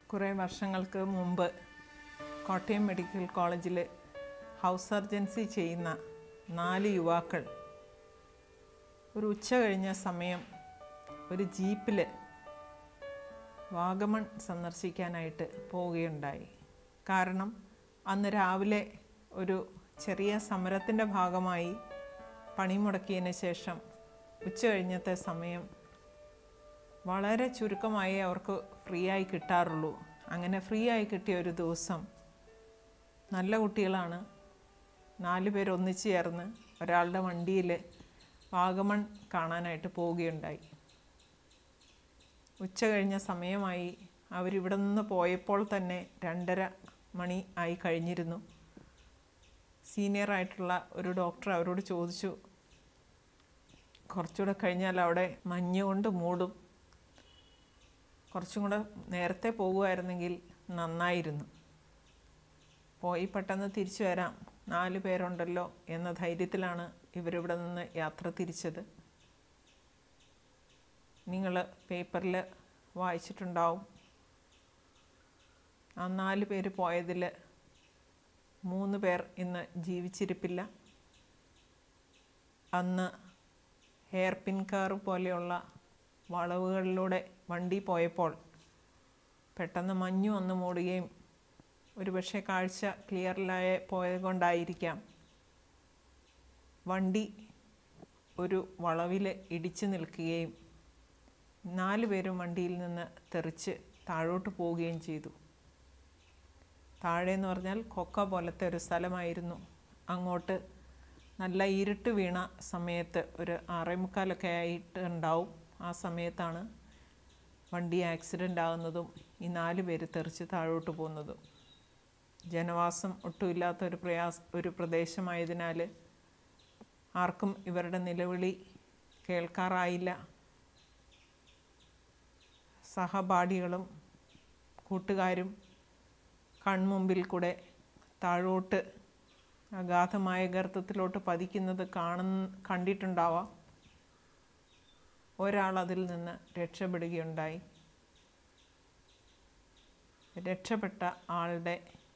കുറേ വർഷങ്ങൾക്ക് മുമ്പ് കോട്ടയം മെഡിക്കൽ കോളേജിൽ ഹൗസ് സർജൻസി ചെയ്യുന്ന നാല് യുവാക്കൾ ഒരു ഉച്ച കഴിഞ്ഞ സമയം ഒരു ജീപ്പിൽ വാഗമൺ സന്ദർശിക്കാനായിട്ട് പോവുകയുണ്ടായി കാരണം അന്ന് രാവിലെ ഒരു ചെറിയ സമരത്തിൻ്റെ ഭാഗമായി പണിമുടക്കിയതിന് ശേഷം ഉച്ച കഴിഞ്ഞത്തെ സമയം വളരെ ചുരുക്കമായി അവർക്ക് ഫ്രീ ആയി കിട്ടാറുള്ളൂ അങ്ങനെ ഫ്രീ ആയി കിട്ടിയ ഒരു ദിവസം നല്ല കുട്ടികളാണ് നാല് പേർ ഒന്നിച്ച് ചേർന്ന് ഒരാളുടെ വണ്ടിയിൽ വാഗമൺ കാണാനായിട്ട് പോവുകയുണ്ടായി ഉച്ച കഴിഞ്ഞ സമയമായി അവരിവിടെ നിന്ന് പോയപ്പോൾ തന്നെ രണ്ടര മണി ആയി കഴിഞ്ഞിരുന്നു സീനിയർ ആയിട്ടുള്ള ഒരു ഡോക്ടർ അവരോട് ചോദിച്ചു കുറച്ചുകൂടെ കഴിഞ്ഞാൽ അവിടെ മഞ്ഞ് കൊണ്ട് മൂടും കുറച്ചും കൂടെ നേരത്തെ പോകുമായിരുന്നെങ്കിൽ നന്നായിരുന്നു പോയി പെട്ടെന്ന് തിരിച്ചു വരാം നാല് പേരുണ്ടല്ലോ എന്ന ധൈര്യത്തിലാണ് ഇവരിവിടെ നിന്ന് യാത്ര തിരിച്ചത് നിങ്ങൾ പേപ്പറിൽ വായിച്ചിട്ടുണ്ടാവും ആ നാല് പേര് പോയതിൽ മൂന്ന് പേർ ഇന്ന് ജീവിച്ചിരിപ്പില്ല അന്ന് ഹെയർ പിൻ കാർ പോലെയുള്ള വളവുകളിലൂടെ വണ്ടി പോയപ്പോൾ പെട്ടെന്ന് മഞ്ഞു വന്ന് മൂടുകയും ഒരുപക്ഷെ കാഴ്ച ക്ലിയറിലായ പോയത് കൊണ്ടായിരിക്കാം വണ്ടി ഒരു വളവിൽ ഇടിച്ചു നിൽക്കുകയും നാല് പേരും വണ്ടിയിൽ നിന്ന് തെറിച്ച് താഴോട്ട് പോവുകയും ചെയ്തു താഴെ എന്ന് പറഞ്ഞാൽ കൊക്ക പോലത്തെ ഒരു സ്ഥലമായിരുന്നു അങ്ങോട്ട് നല്ല ഇരുട്ട് വീണ സമയത്ത് ഒരു ആറേ മുക്കാലൊക്കെ ആയിട്ട് ഉണ്ടാവും ആ സമയത്താണ് വണ്ടി ആക്സിഡൻ്റ് ആകുന്നതും ഈ നാല് പേര് തെറിച്ച് താഴോട്ട് പോകുന്നതും ജനവാസം ഒട്ടുമില്ലാത്ത ഒരു പ്രയാസ ഒരു പ്രദേശമായതിനാൽ ആർക്കും ഇവരുടെ നിലവിളി കേൾക്കാറായില്ല സഹപാഠികളും കൂട്ടുകാരും കൺമുമ്പിൽ കൂടെ താഴോട്ട് അഗാധമായ ഗർത്തത്തിലോട്ട് പതിക്കുന്നത് കാണുന്ന കണ്ടിട്ടുണ്ടാവാം ഒരാൾ അതിൽ നിന്ന് രക്ഷപ്പെടുകയുണ്ടായി രക്ഷപ്പെട്ട ആളുടെ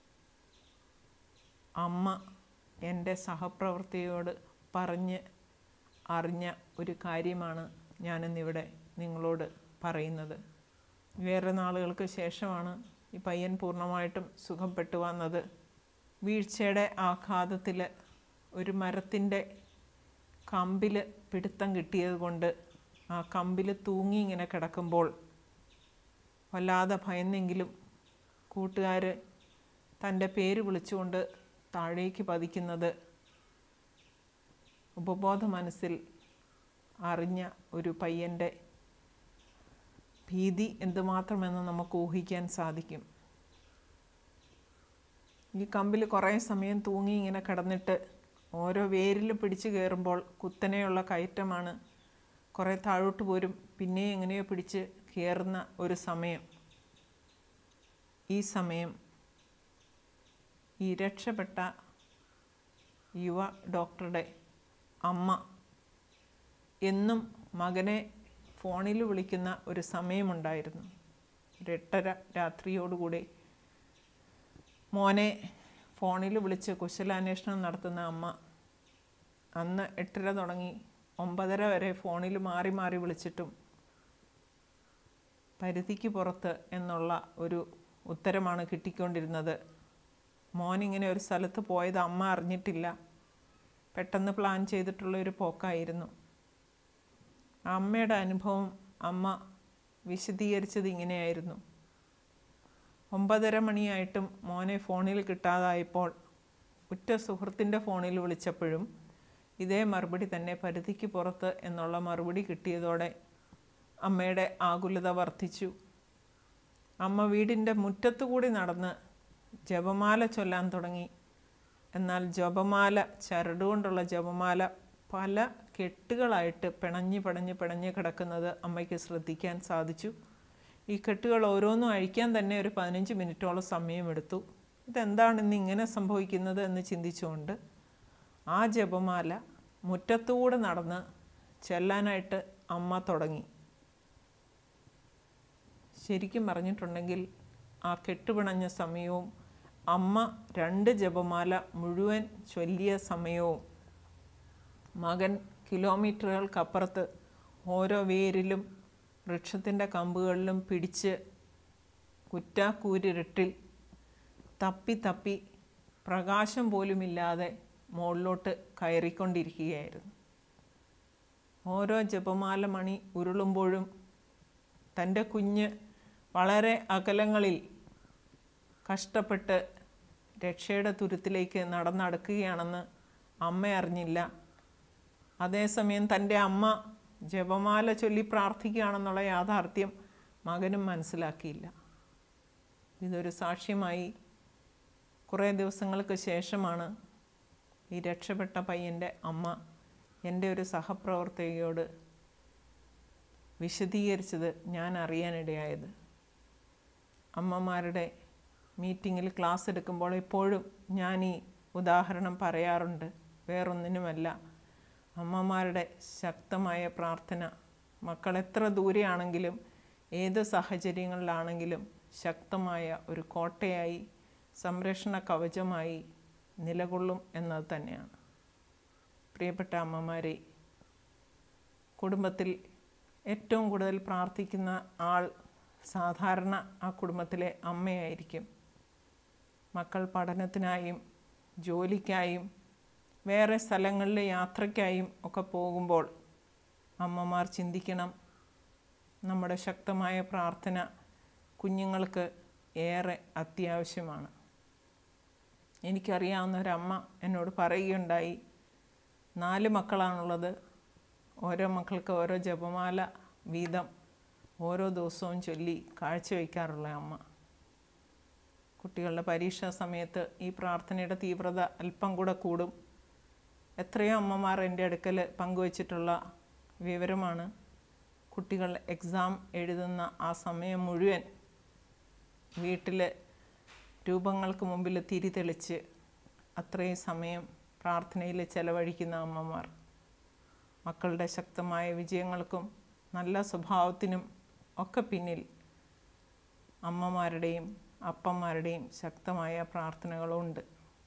അമ്മ എൻ്റെ സഹപ്രവർത്തകയോട് പറഞ്ഞ് അറിഞ്ഞ ഒരു കാര്യമാണ് ഞാനിന്നിവിടെ നിങ്ങളോട് പറയുന്നത് വേറെ നാളുകൾക്ക് ശേഷമാണ് ഈ പയ്യൻ പൂർണ്ണമായിട്ടും സുഖപ്പെട്ടു വന്നത് വീഴ്ചയുടെ ആഘാതത്തിൽ ഒരു മരത്തിൻ്റെ കമ്പിൽ പിടുത്തം കിട്ടിയത് കൊണ്ട് ആ കമ്പിൽ തൂങ്ങി ഇങ്ങനെ കിടക്കുമ്പോൾ വല്ലാതെ ഭയന്നെങ്കിലും കൂട്ടുകാർ തൻ്റെ പേര് വിളിച്ചുകൊണ്ട് താഴേക്ക് പതിക്കുന്നത് ഉപബോധ മനസ്സിൽ അറിഞ്ഞ ഒരു പയ്യൻ്റെ ഭീതി എന്തുമാത്രമെന്ന് നമുക്ക് ഊഹിക്കാൻ സാധിക്കും ഈ കമ്പിൽ കുറേ സമയം തൂങ്ങി ഇങ്ങനെ കിടന്നിട്ട് ഓരോ വേരിൽ പിടിച്ചു കയറുമ്പോൾ കുത്തനെയുള്ള കയറ്റമാണ് കുറേ താഴോട്ട് പോരും പിന്നെ എങ്ങനെയോ പിടിച്ച് കയറുന്ന ഒരു സമയം ഈ സമയം ഈ രക്ഷപ്പെട്ട യുവ ഡോക്ടറുടെ അമ്മ എന്നും മകനെ ഫോണിൽ വിളിക്കുന്ന ഒരു സമയമുണ്ടായിരുന്നു ഒരു എട്ടര രാത്രിയോടുകൂടി മോനെ ഫോണിൽ വിളിച്ച് കുശലാന്വേഷണം നടത്തുന്ന അമ്മ അന്ന് എട്ടര തുടങ്ങി ഒമ്പതര വരെ ഫോണിൽ മാറി മാറി വിളിച്ചിട്ടും പരിധിക്ക് പുറത്ത് എന്നുള്ള ഒരു ഉത്തരമാണ് കിട്ടിക്കൊണ്ടിരുന്നത് മോനിങ്ങനെ ഒരു സ്ഥലത്ത് പോയത് അമ്മ അറിഞ്ഞിട്ടില്ല പെട്ടെന്ന് പ്ലാൻ ചെയ്തിട്ടുള്ള ഒരു പോക്കായിരുന്നു അമ്മയുടെ അനുഭവം അമ്മ വിശദീകരിച്ചത് ഇങ്ങനെയായിരുന്നു ഒമ്പതര മണിയായിട്ടും മോനെ ഫോണിൽ കിട്ടാതായപ്പോൾ ഉറ്റ സുഹൃത്തിൻ്റെ ഫോണിൽ വിളിച്ചപ്പോഴും ഇതേ മറുപടി തന്നെ പരിധിക്ക് പുറത്ത് എന്നുള്ള മറുപടി കിട്ടിയതോടെ അമ്മയുടെ ആകുലത വർദ്ധിച്ചു അമ്മ വീടിൻ്റെ മുറ്റത്തുകൂടി നടന്ന് ജപമാല ചൊല്ലാൻ തുടങ്ങി എന്നാൽ ജപമാല ചരടുകൊണ്ടുള്ള ജപമാല പല കെട്ടുകളായിട്ട് പിണഞ്ഞ് പിണഞ്ഞ് പിണഞ്ഞ് കിടക്കുന്നത് അമ്മയ്ക്ക് ശ്രദ്ധിക്കാൻ സാധിച്ചു ഈ കെട്ടുകൾ ഓരോന്നും അഴിക്കാൻ തന്നെ ഒരു പതിനഞ്ച് മിനിറ്റോളം സമയമെടുത്തു ഇതെന്താണ് ഇന്ന് ഇങ്ങനെ സംഭവിക്കുന്നത് എന്ന് ചിന്തിച്ചുകൊണ്ട് ആ ജപമാല മുറ്റത്തൂടെ നടന്ന് ചെല്ലാനായിട്ട് അമ്മ തുടങ്ങി ശരിക്കും പറഞ്ഞിട്ടുണ്ടെങ്കിൽ ആ കെട്ടുപിണഞ്ഞ സമയവും അമ്മ രണ്ട് ജപമാല മുഴുവൻ ചൊല്ലിയ സമയവും മകൻ കിലോമീറ്ററുകൾക്കപ്പുറത്ത് ഓരോ വേരിലും വൃക്ഷത്തിൻ്റെ കമ്പുകളിലും പിടിച്ച് കുറ്റാക്കൂരിരുട്ടിൽ തപ്പി തപ്പി പ്രകാശം പോലുമില്ലാതെ മുകളിലോട്ട് കയറിക്കൊണ്ടിരിക്കുകയായിരുന്നു ഓരോ ജപമാല മണി ഉരുളുമ്പോഴും തൻ്റെ കുഞ്ഞ് വളരെ അകലങ്ങളിൽ കഷ്ടപ്പെട്ട് രക്ഷയുടെ തുരുത്തിലേക്ക് നടന്നടക്കുകയാണെന്ന് അമ്മ അറിഞ്ഞില്ല അതേസമയം തൻ്റെ അമ്മ ജപമാല ചൊല്ലി പ്രാർത്ഥിക്കുകയാണെന്നുള്ള യാഥാർത്ഥ്യം മകനും മനസ്സിലാക്കിയില്ല ഇതൊരു സാക്ഷ്യമായി കുറേ ദിവസങ്ങൾക്ക് ശേഷമാണ് ഈ രക്ഷപ്പെട്ട പയ്യൻ്റെ അമ്മ എൻ്റെ ഒരു സഹപ്രവർത്തകയോട് വിശദീകരിച്ചത് ഞാൻ അറിയാനിടയായത് അമ്മമാരുടെ മീറ്റിങ്ങിൽ ക്ലാസ് എടുക്കുമ്പോൾ എപ്പോഴും ഞാൻ ഈ ഉദാഹരണം പറയാറുണ്ട് വേറൊന്നിനുമല്ല അമ്മമാരുടെ ശക്തമായ പ്രാർത്ഥന മക്കൾ എത്ര ദൂരെയാണെങ്കിലും ഏത് സാഹചര്യങ്ങളിലാണെങ്കിലും ശക്തമായ ഒരു കോട്ടയായി സംരക്ഷണ കവചമായി നിലകൊള്ളും എന്നത് തന്നെയാണ് പ്രിയപ്പെട്ട അമ്മമാരെ കുടുംബത്തിൽ ഏറ്റവും കൂടുതൽ പ്രാർത്ഥിക്കുന്ന ആൾ സാധാരണ ആ കുടുംബത്തിലെ അമ്മയായിരിക്കും മക്കൾ പഠനത്തിനായും ജോലിക്കായും വേറെ സ്ഥലങ്ങളിലെ യാത്രയ്ക്കായും ഒക്കെ പോകുമ്പോൾ അമ്മമാർ ചിന്തിക്കണം നമ്മുടെ ശക്തമായ പ്രാർത്ഥന കുഞ്ഞുങ്ങൾക്ക് ഏറെ അത്യാവശ്യമാണ് എനിക്കറിയാവുന്ന ഒരമ്മ എന്നോട് പറയുകയുണ്ടായി നാല് മക്കളാണുള്ളത് ഓരോ മക്കൾക്ക് ഓരോ ജപമാല വീതം ഓരോ ദിവസവും ചൊല്ലി കാഴ്ചവെക്കാറുള്ള അമ്മ കുട്ടികളുടെ പരീക്ഷാ സമയത്ത് ഈ പ്രാർത്ഥനയുടെ തീവ്രത അല്പം കൂടെ കൂടും എത്രയോ അമ്മമാർ എൻ്റെ അടുക്കൽ പങ്കുവച്ചിട്ടുള്ള വിവരമാണ് കുട്ടികൾ എക്സാം എഴുതുന്ന ആ സമയം മുഴുവൻ വീട്ടിൽ രൂപങ്ങൾക്ക് മുമ്പിൽ തിരി തെളിച്ച് അത്രയും സമയം പ്രാർത്ഥനയിൽ ചെലവഴിക്കുന്ന അമ്മമാർ മക്കളുടെ ശക്തമായ വിജയങ്ങൾക്കും നല്ല സ്വഭാവത്തിനും ഒക്കെ പിന്നിൽ അമ്മമാരുടെയും അപ്പന്മാരുടെയും ശക്തമായ പ്രാർത്ഥനകളുണ്ട്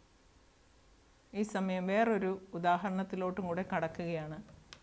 ഈ സമയം വേറൊരു ഉദാഹരണത്തിലോട്ടും കൂടെ കടക്കുകയാണ്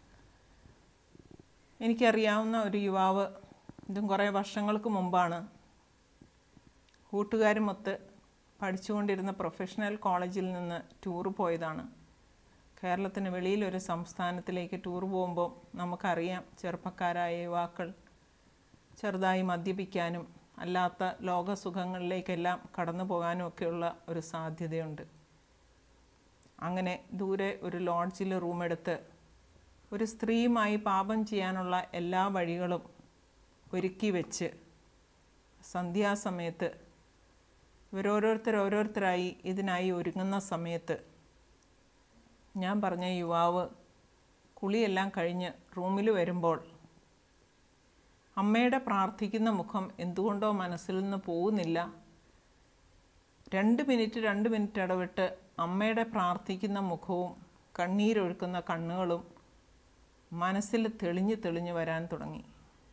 എനിക്കറിയാവുന്ന ഒരു യുവാവ് ഇതും കുറേ വർഷങ്ങൾക്ക് മുമ്പാണ് കൂട്ടുകാരുമൊത്ത് പഠിച്ചുകൊണ്ടിരുന്ന പ്രൊഫഷണൽ കോളേജിൽ നിന്ന് ടൂർ പോയതാണ് കേരളത്തിന് വെളിയിലൊരു സംസ്ഥാനത്തിലേക്ക് ടൂർ പോകുമ്പോൾ നമുക്കറിയാം ചെറുപ്പക്കാരായ യുവാക്കൾ ചെറുതായി മദ്യപിക്കാനും അല്ലാത്ത ലോകസുഖങ്ങളിലേക്കെല്ലാം കടന്നു പോകാനും ഒക്കെയുള്ള ഒരു സാധ്യതയുണ്ട് അങ്ങനെ ദൂരെ ഒരു ലോഡ്ജിൽ റൂമെടുത്ത് ഒരു സ്ത്രീയുമായി പാപം ചെയ്യാനുള്ള എല്ലാ വഴികളും ഒരുക്കി വെച്ച് സന്ധ്യാസമയത്ത് ഇവരോരോരുത്തർ ഓരോരുത്തരായി ഇതിനായി ഒരുങ്ങുന്ന സമയത്ത് ഞാൻ പറഞ്ഞ യുവാവ് കുളിയെല്ലാം കഴിഞ്ഞ് റൂമിൽ വരുമ്പോൾ അമ്മയുടെ പ്രാർത്ഥിക്കുന്ന മുഖം എന്തുകൊണ്ടോ മനസ്സിൽ നിന്ന് പോകുന്നില്ല രണ്ട് മിനിറ്റ് രണ്ട് മിനിറ്റ് ഇടവിട്ട് അമ്മയുടെ പ്രാർത്ഥിക്കുന്ന മുഖവും കണ്ണീരൊഴുക്കുന്ന കണ്ണുകളും മനസ്സിൽ തെളിഞ്ഞ് തെളിഞ്ഞ് വരാൻ തുടങ്ങി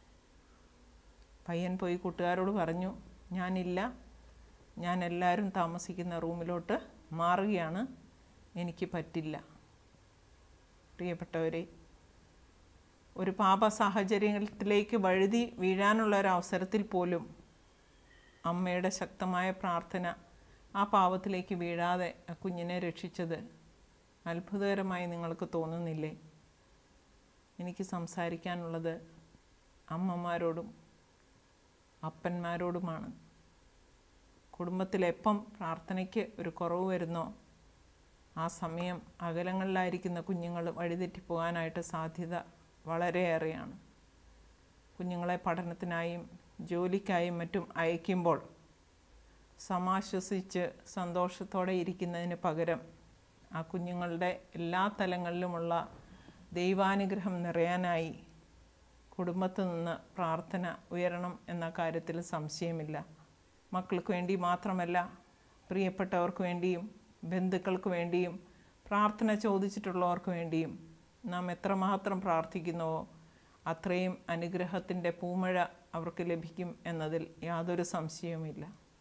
പയ്യൻ പോയി കൂട്ടുകാരോട് പറഞ്ഞു ഞാനില്ല ഞാൻ എല്ലാവരും താമസിക്കുന്ന റൂമിലോട്ട് മാറുകയാണ് എനിക്ക് പറ്റില്ല പ്രിയപ്പെട്ടവരെ ഒരു പാപ സാഹചര്യത്തിലേക്ക് വഴുതി വീഴാനുള്ള ഒരു അവസരത്തിൽ പോലും അമ്മയുടെ ശക്തമായ പ്രാർത്ഥന ആ പാപത്തിലേക്ക് വീഴാതെ ആ കുഞ്ഞിനെ രക്ഷിച്ചത് അത്ഭുതകരമായി നിങ്ങൾക്ക് തോന്നുന്നില്ലേ എനിക്ക് സംസാരിക്കാനുള്ളത് അമ്മമാരോടും അപ്പന്മാരോടുമാണ് കുടുംബത്തിലെപ്പം പ്രാർത്ഥനയ്ക്ക് ഒരു കുറവ് വരുന്നോ ആ സമയം അകലങ്ങളിലായിരിക്കുന്ന കുഞ്ഞുങ്ങൾ വഴിതെറ്റിപ്പോകാനായിട്ട് സാധ്യത വളരെയേറെയാണ് കുഞ്ഞുങ്ങളെ പഠനത്തിനായും ജോലിക്കായും മറ്റും അയക്കുമ്പോൾ സമാശ്വസിച്ച് സന്തോഷത്തോടെ ഇരിക്കുന്നതിന് പകരം ആ കുഞ്ഞുങ്ങളുടെ എല്ലാ തലങ്ങളിലുമുള്ള ദൈവാനുഗ്രഹം നിറയാനായി കുടുംബത്തിൽ നിന്ന് പ്രാർത്ഥന ഉയരണം എന്ന കാര്യത്തിൽ സംശയമില്ല മക്കൾക്ക് വേണ്ടി മാത്രമല്ല പ്രിയപ്പെട്ടവർക്ക് വേണ്ടിയും ബന്ധുക്കൾക്ക് വേണ്ടിയും പ്രാർത്ഥന ചോദിച്ചിട്ടുള്ളവർക്ക് വേണ്ടിയും നാം എത്രമാത്രം പ്രാർത്ഥിക്കുന്നുവോ അത്രയും അനുഗ്രഹത്തിൻ്റെ പൂമഴ അവർക്ക് ലഭിക്കും എന്നതിൽ യാതൊരു സംശയവുമില്ല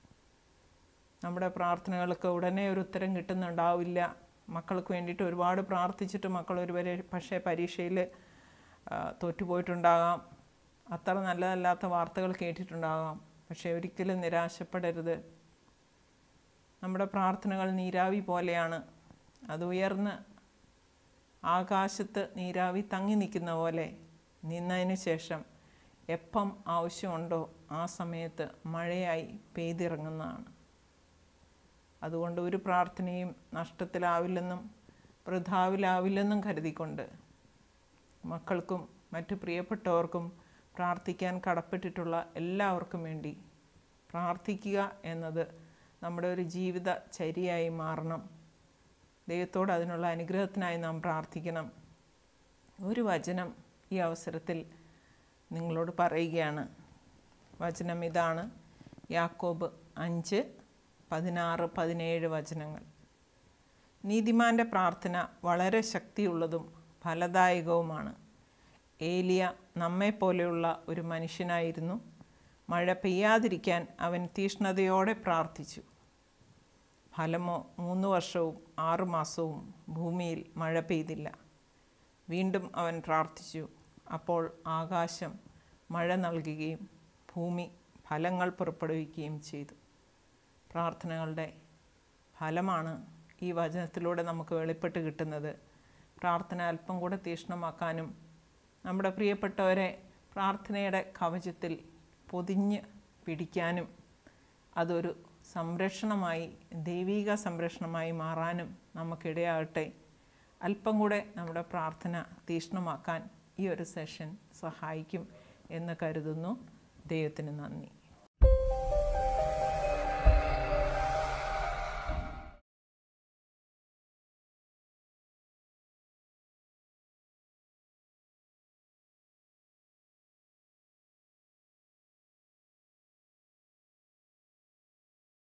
നമ്മുടെ പ്രാർത്ഥനകൾക്ക് ഉടനെ ഒരു ഉത്തരം കിട്ടുന്നുണ്ടാവില്ല മക്കൾക്ക് വേണ്ടിയിട്ട് ഒരുപാട് പ്രാർത്ഥിച്ചിട്ട് മക്കൾ ഒരു വരെ പക്ഷേ പരീക്ഷയിൽ തോറ്റുപോയിട്ടുണ്ടാകാം അത്ര നല്ലതല്ലാത്ത വാർത്തകൾ കേട്ടിട്ടുണ്ടാകാം പക്ഷേ ഒരിക്കലും നിരാശപ്പെടരുത് നമ്മുടെ പ്രാർത്ഥനകൾ നീരാവി പോലെയാണ് അത് ഉയർന്ന് ആകാശത്ത് നീരാവി തങ്ങി നിൽക്കുന്ന പോലെ നിന്നതിന് ശേഷം എപ്പം ആവശ്യമുണ്ടോ ആ സമയത്ത് മഴയായി പെയ്തിറങ്ങുന്നതാണ് അതുകൊണ്ട് ഒരു പ്രാർത്ഥനയും നഷ്ടത്തിലാവില്ലെന്നും വൃഥാവിലാവില്ലെന്നും കരുതിക്കൊണ്ട് മക്കൾക്കും മറ്റു പ്രിയപ്പെട്ടവർക്കും പ്രാർത്ഥിക്കാൻ കടപ്പെട്ടിട്ടുള്ള എല്ലാവർക്കും വേണ്ടി പ്രാർത്ഥിക്കുക എന്നത് നമ്മുടെ ഒരു ജീവിത ചര്യയായി മാറണം ദൈവത്തോട് അതിനുള്ള അനുഗ്രഹത്തിനായി നാം പ്രാർത്ഥിക്കണം ഒരു വചനം ഈ അവസരത്തിൽ നിങ്ങളോട് പറയുകയാണ് വചനം ഇതാണ് യാക്കോബ് അഞ്ച് പതിനാറ് പതിനേഴ് വചനങ്ങൾ നീതിമാൻ്റെ പ്രാർത്ഥന വളരെ ശക്തിയുള്ളതും ഫലദായകവുമാണ് ഏലിയ നമ്മെപ്പോലെയുള്ള ഒരു മനുഷ്യനായിരുന്നു മഴ പെയ്യാതിരിക്കാൻ അവൻ തീഷ്ണതയോടെ പ്രാർത്ഥിച്ചു ഫലമോ മൂന്ന് വർഷവും ആറു മാസവും ഭൂമിയിൽ മഴ പെയ്തില്ല വീണ്ടും അവൻ പ്രാർത്ഥിച്ചു അപ്പോൾ ആകാശം മഴ നൽകുകയും ഭൂമി ഫലങ്ങൾ പുറപ്പെടുവിക്കുകയും ചെയ്തു പ്രാർത്ഥനകളുടെ ഫലമാണ് ഈ വചനത്തിലൂടെ നമുക്ക് വെളിപ്പെട്ട് കിട്ടുന്നത് പ്രാർത്ഥന അല്പം കൂടെ തീക്ഷ്ണമാക്കാനും നമ്മുടെ പ്രിയപ്പെട്ടവരെ പ്രാർത്ഥനയുടെ കവചത്തിൽ പൊതിഞ്ഞ് പിടിക്കാനും അതൊരു സംരക്ഷണമായി ദൈവിക സംരക്ഷണമായി മാറാനും നമുക്കിടയാകട്ടെ അല്പം കൂടെ നമ്മുടെ പ്രാർത്ഥന തീക്ഷ്ണമാക്കാൻ ഈ ഒരു സെഷൻ സഹായിക്കും എന്ന് കരുതുന്നു ദൈവത്തിന് നന്ദി